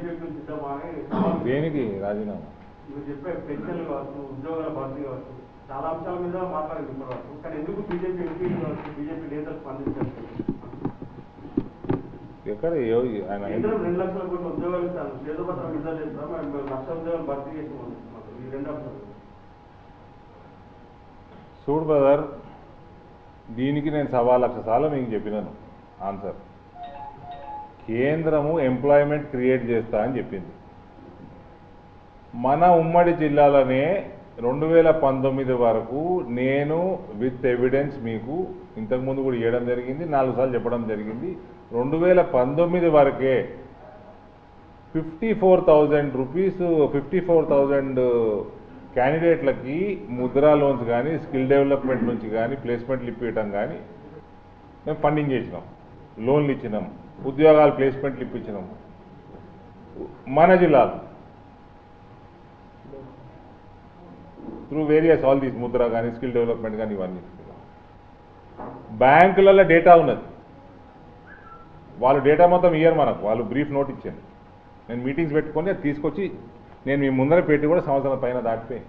బీజేపీకి సిద్ధమా అని సవాల్ దేనికి రాజీనామా మీరు చెప్పే పెన్షన్లు కావచ్చు ఉద్యోగాల భర్తీ కావచ్చు చాలా అంశాల మీద మాట్లాడింది ఇప్పటి వరకు కానీ ఎందుకు బీజేపీ ఎంపీలు కావచ్చు బీజేపీ నేతలు స్పందించారు ఎక్కడ ఏ- ఆయన కేంద్రం రెండు లక్షల కోట్ల ఉద్యోగాలు ఇస్తాను చేతుపత్రం విడుదల చేస్తాం మేము లక్ష ఉద్యోగాలు భర్తీ చేసి ఈ రెండు అంశాలు చూడు బ్రదర్ దీనికి నేను సవా లక్ష సార్లు మీకు చెప్పినాను ఆన్సర్ కేంద్రము ఎంప్లాయ్మెంట్ క్రియేట్ చేస్తా అని చెప్పింది మన ఉమ్మడి జిల్లాలోనే రెండు వేల పంతొమ్మిది వరకు నేను విత్ ఎవిడెన్స్ మీకు ఇంతకుముందు కూడా ఇవ్వడం జరిగింది నాలుగు సార్లు చెప్పడం జరిగింది రెండు వేల పంతొమ్మిది వరకే fifty four thousand rupees fifty four thousand క్యాండిడేట్లకి ముద్రా లోన్స్ కానీ స్కిల్ డెవలప్మెంట్ నుంచి కానీ ప్లేస్మెంట్లు ఇప్పించడం కానీ మేము ఫండింగ్ చేసినాం లోన్లు ఇచ్చినాం ఉద్యోగాలు ప్లేస్మెంట్లు ఇప్పించినాం మన జిల్లాలో త్రూ వేరియస్ ఆల్ దీస్ ముద్ర కానీ స్కిల్ డెవలప్మెంట్ కానీ ఇవన్నీ బ్యాంకులలో డేటా ఉన్నది వాళ్ళు డేటా మొత్తం ఇయ్యరు మనకు వాళ్ళు బ్రీఫ్ నోట్ ఇచ్చాను నేను మీటింగ్స్ పెట్టుకొని అది తీసుకొచ్చి నేను మీ ముందర పెట్టి కూడా సంవత్సరం పైన దాటిపోయి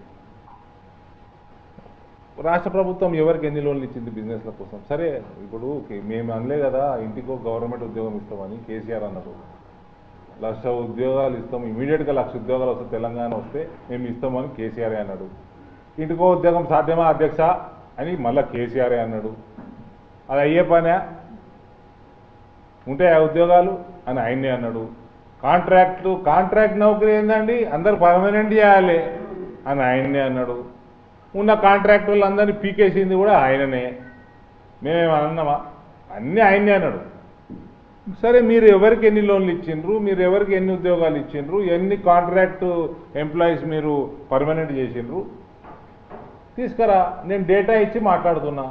రాష్ట్ర ప్రభుత్వం ఎవరికి ఎన్ని లోన్లు ఇచ్చింది బిజినెస్ల కోసం సరే ఇప్పుడు కే- మేము అనలే కదా ఇంటికో గవర్నమెంట్ ఉద్యోగం ఇస్తామని కేసీఆర్ అన్నారు లక్ష ఉద్యోగాలు ఇస్తాం ఇమీడియట్గా లక్ష ఉద్యోగాలు వస్తే తెలంగాణ వస్తే మేము ఇస్తామని కేసీఆర్ అన్నాడు ఇంటికో ఉద్యోగం సాధ్యమా అధ్యక్ష అని మళ్ళా కేసీఆర్ అన్నాడు అది అయ్యే పనే ఉంటాయి ఆ ఉద్యోగాలు అని ఆయన్నే అన్నాడు కాంట్రాక్ట్లు కాంట్రాక్ట్ నౌకరీ ఏందండి అందరు పర్మనెంట్ చేయాలి అని ఆయన్నే అన్నాడు ఉన్న కాంట్రాక్ట్ వాళ్ళందరినీ పీకేసింది కూడా ఆయననే మేమేమో అన్నామా అన్నీ ఆయన్నే అన్నాడు సరే మీరు ఎవరికి ఎన్ని లోన్లు ఇచ్చిండ్రు మీరు ఎవరికి ఎన్ని ఉద్యోగాలు ఇచ్చిండ్రు ఎన్ని కాంట్రాక్ట్ ఎంప్లాయీస్ మీరు పర్మనెంట్ చేసిండ్రు తీసుకురా నేను డేటా ఇచ్చి మాట్లాడుతున్నా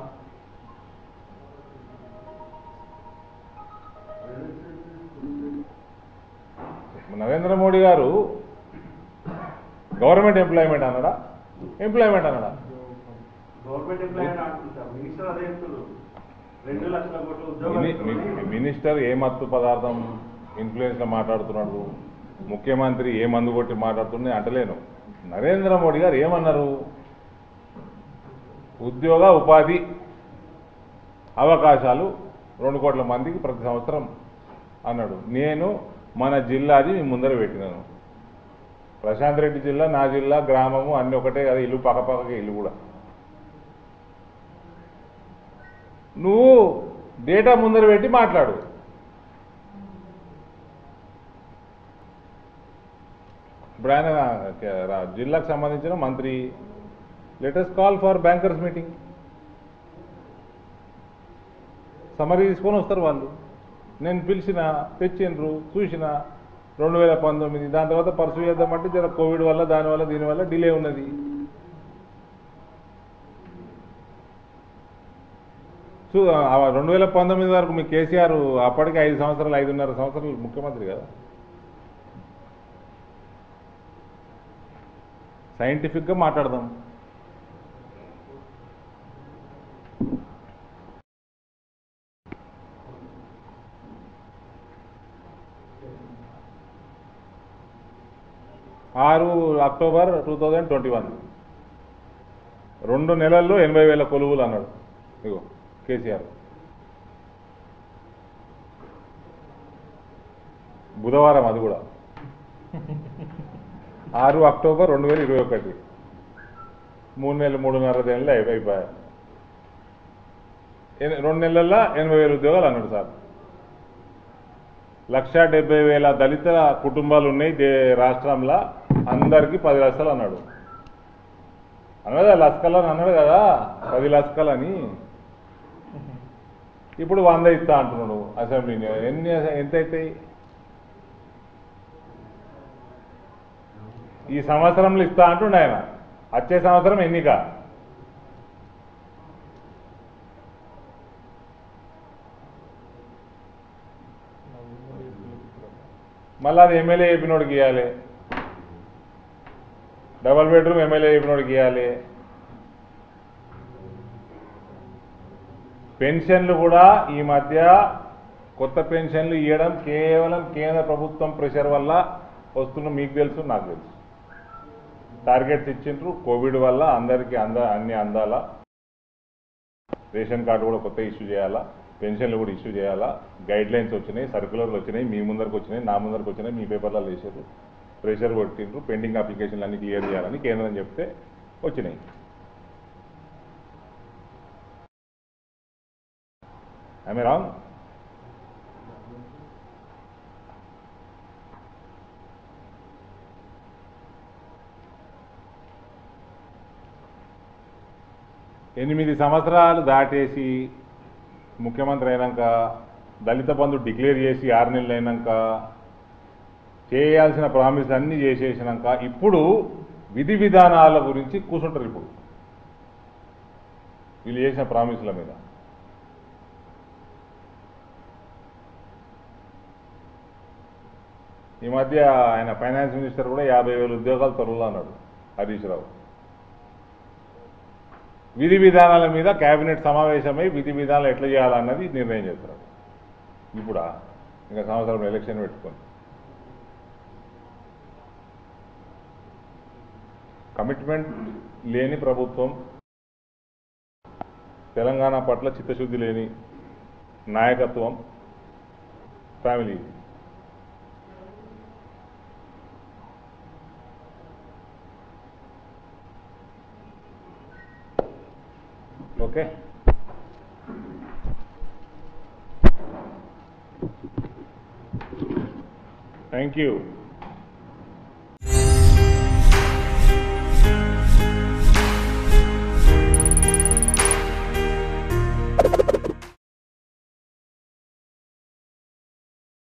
నరేంద్ర మోడీ గారు గవర్నమెంట్ ఎంప్లాయ్మెంట్ అన్నాడా ఎంప్లాయ్మెంట్ అన్నాడా గవర్నమెంట్ ఎంప్లాయీ అని అంటుంటారు మినిస్టర్ అదే చెప్తున్నారు రెండు లక్షల కోట్ల మిని- ఉద్యోగాలు మి- మినిస్టర్ ఏ మత్తు పదార్థం ఇన్ఫ్లుయెన్స్లో మాట్లాడుతున్నాడు ముఖ్యమంత్రి ఏ మందు కొట్టి మాట్లాడుతుంది అంటలేను నరేంద్ర మోడీ గారు ఏమన్నారు ఉద్యోగ ఉపాధి అవకాశాలు రెండు కోట్ల మందికి ప్రతి సంవత్సరం అన్నాడు నేను మన జిల్లాది మీ ముందర పెట్టినాను ప్రశాంత్ రెడ్డి జిల్లా నా జిల్లా గ్రామము అన్ని ఒకటే కదా ఇల్లు పక్కపక్కకే ఇల్లు కూడా నువ్వు డేటా ముందర పెట్టి మాట్లాడు ఇప్పుడు ఆయన రా- జిల్లాకు సంబంధించిన మంత్రి latest call for bankers meeting summary తీసుకొని వస్తారు వాళ్ళు నేను పిలిచిన తెచ్చిండ్రు చూసిన రెండు వేల పంతొమ్మిది దాని తర్వాత పర్సూ చేద్దామంటే జర కోవిడ్ వల్ల దానివల్ల దీనివల్ల డిలే ఉన్నది చూ ఆ రెండు వేల పంతొమ్మిది వరకు మీ కేసీఆర్ అప్పటికి ఐదు సంవత్సరాలు ఐదున్నర సంవత్సరాలు ముఖ్యమంత్రి కదా సైంటిఫిక్గా మాట్లాడదాం ఆరు October two thousand twenty one రెండు నెలల్లో ఎనభై వేల కొలువులు అన్నాడు ఇగో కేసీఆర్ బుధవారం అది కూడా ఆరు అక్టోబర్ రెండు వేల ఇరవై ఒకటి మూడు నెలలు మూడున్నర నెలలు అయి- అయిపోయాయి ఎన్- రెండు నెలల్లో ఎనభై వేల ఉద్యోగాలు అన్నాడు సార్ లక్ష డెబ్బై వేల దళిత కుటుంబాలు ఉన్నాయి దే రాష్ట్రంలో అందరికీ పది లక్షలు అన్నాడు అన్నాడు కదా లస్కలు అని అన్నాడు కదా పది లస్కలు అని ఇప్పుడు వంద ఇస్తా అంటున్నాడు అసెంబ్లీ ఎన్ని ఎంత అవుతాయి ఈ సంవత్సరంలో ఇస్తా అంటుండే ఆయన వచ్చే సంవత్సరం ఎన్నిక మళ్ళీ అది ఎమ్మెల్యే చెప్పినోడికి ఇవ్వాలి డబల్ బెడ్రూమ్ ఎమ్మెల్యే చెప్పినోడికి ఇవ్వాలి పెన్షన్లు కూడా ఈ మధ్య కొత్త పెన్షన్లు ఇవ్వడం కేవలం కేంద్ర ప్రభుత్వం ప్రెషర్ వల్ల వస్తున్న మీకు తెలుసు నాకు తెలుసు టార్గెట్స్ ఇచ్చిండ్రు కోవిడ్ వల్ల అందరికీ అంద అన్ని అందాలా రేషన్ కార్డు కూడా కొత్త ఇష్యూ చేయాలా పెన్షన్లు కూడా ఇష్యూ చేయాలా గైడ్ లైన్స్ వచ్చినాయి సర్క్యులర్లు వచ్చినాయి మీ ముందరకు వచ్చినాయి నా ముందరకు వచ్చినాయి మీ పేపర్లలో వేసారు ప్రెషర్ కొట్టిండ్రు పెండింగ్ అప్లికేషన్లు అన్ని క్లియర్ చేయాలని కేంద్రం చెప్తే వచ్చినాయి ఐ రాంగ్ ఎనిమిది సంవత్సరాలు దాటేసి ముఖ్యమంత్రి అయినాక దళిత బంధు డిక్లేర్ చేసి ఆరు నెలలు అయినాక చేయాల్సిన ప్రామిస్ అన్నీ చేసేసినాక ఇప్పుడు విధి విధానాల గురించి కూర్చుంటారు ఇప్పుడు వీళ్ళు చేసిన ప్రామిసుల మీద ఈ మధ్య ఆయన ఫైనాన్స్ మినిస్టర్ కూడా యాభై వేల ఉద్యోగాలు త్వరలో అన్నాడు హరీష్ రావు విధి విధానాల మీద కేబినెట్ సమావేశమై విధి విధానాలు ఎట్లా చేయాలన్నది నిర్ణయం చేస్తారు ఇప్పుడా ఇంకా సంవత్సరం ఎలక్షన్ పెట్టుకొని కమిట్మెంట్ లేని ప్రభుత్వం తెలంగాణ పట్ల చిత్తశుద్ధి లేని నాయకత్వం ఫ్యామిలీ ఓకే థ్యాంక్ యూ